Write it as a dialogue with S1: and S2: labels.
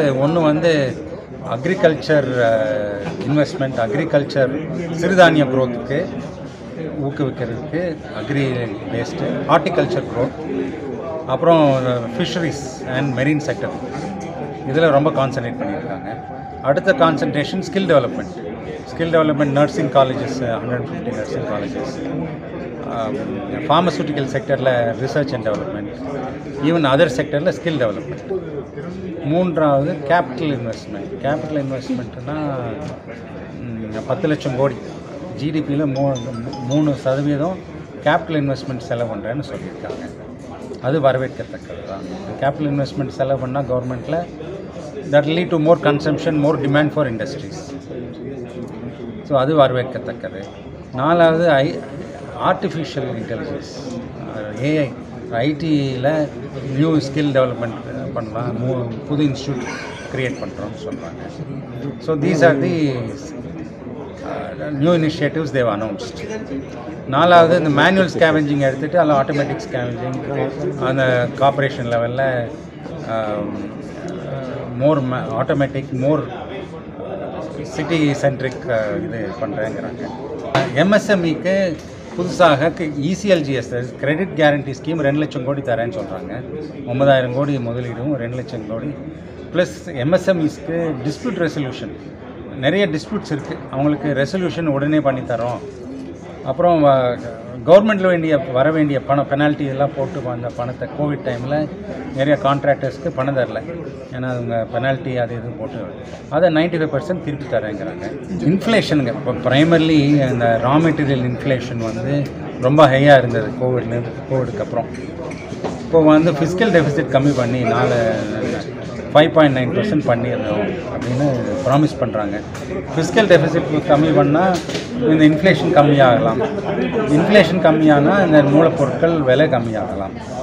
S1: ஒன்று வந்து agriculture investment agriculture சிறுதானிய growth-க்கு ஊக்குவிக்கிறதுக்கு அக்ரி பேஸ்டு ஹார்ட்டிகல்ச்சர் growth அப்புறம் ஃபிஷரிஸ் அண்ட் மெரீன் செக்டர் இதில் ரொம்ப கான்சன்ட்ரேட் பண்ணியிருக்காங்க அடுத்த concentration skill development skill development nursing colleges hundred fifty nursing colleges pharmaceutical செக்டரில் research and development even other செக்டரில் ஸ்கில் டெவலப்மெண்ட் மூன்றாவது கேபிட்டல் இன்வெஸ்ட்மெண்ட் கேபிட்டல் இன்வெஸ்ட்மெண்ட்னா பத்து லட்சம் கோடி ஜிடிபியில் மூ மூணு சதவீதம் கேபிட்டல் இன்வெஸ்ட்மெண்ட் செலவு பண்ணுறேன்னு சொல்லியிருக்காங்க அது வரவேற்கத்தக்கது தான் கேபிட்டல் இன்வெஸ்ட்மெண்ட் செலவு பண்ணால் கவர்மெண்ட்டில் that lead to more consumption more demand for industries so அது வரவேற்கத்தக்கது நாலாவது ஐ ஆர்டிஃபிஷியல் இன்டெலிஜென்ஸ் ஏஐ ஐடியில் நியூ ஸ்கில் டெவலப்மெண்ட் பண்ணலாம் மூ புது இன்ஸ்டியூட் க்ரியேட் பண்ணுறோம்னு சொல்கிறாங்க so these are the new initiatives they've announced நாலாவது இந்த மேனுவல் ஸ்கேவெஞ்சிங் எடுத்துகிட்டு அதில் ஆட்டோமேட்டிக் ஸ்கேவெஞ்சிங் அந்த கார்ப்பரேஷன் லெவலில் more automatic more city centric இது பண்ணுறேங்கிறாங்க எம்எஸ்எம்இக்கு புதுசாக இசிஎல்ஜிஎஸ் கிரெடிட் கேரண்டி ஸ்கீம் ரெண்டு லட்சம் கோடி தரேன்னு சொல்கிறாங்க ஒன்பதாயிரம் கோடி முதலீடும் ரெண்டு லட்சம் கோடி ப்ளஸ் எம்எஸ்எம்இஸ்க்கு டிஸ்பியூட் ரெசல்யூஷன் நிறைய டிஸ்பியூட்ஸ் இருக்குது அவங்களுக்கு ரெசல்யூஷன் உடனே பண்ணி தரோம் அப்புறம் கவர்மெண்ட்டில் வேண்டிய வர வேண்டிய பணம் பெனால்ட்டி எல்லாம் போட்டு வந்த பணத்தை கோவிட் டைமில் நிறைய கான்ட்ராக்டர்ஸ்க்கு பணம் தரல ஏன்னா அவங்க பெனால்ட்டி அது இது போட்டு அதை நைன்டி ஃபைவ் பர்சன்ட் திருப்பி தரேங்கிறாங்க இன்ஃப்ளேஷனுங்க இப்போ ப்ரைமர்லி இந்த ரா மெட்டீரியல் இன்ஃப்ளேஷன் வந்து ரொம்ப ஹையாக இருந்தது கோவிட்ல கோவிடுக்கு அப்புறம் இப்போ வந்து ஃபிசிக்கல் டெபிசிட் கம்மி பண்ணி நாலு ஃபைவ் பாயிண்ட் நைன் பர்சன்ட் பண்ணியிருந்தோம் அப்படின்னு ப்ராமிஸ் பண்ணுறாங்க ஃபிசிக்கல் டெபிசிட் கம்மி பண்ணால் இந்த இன்ஃப்ளேஷன் கம்மியாகலாம் இன்ஃப்ளேஷன் கம்மியானால் இந்த மூலப்பொருட்கள் விலை கம்மியாகலாம்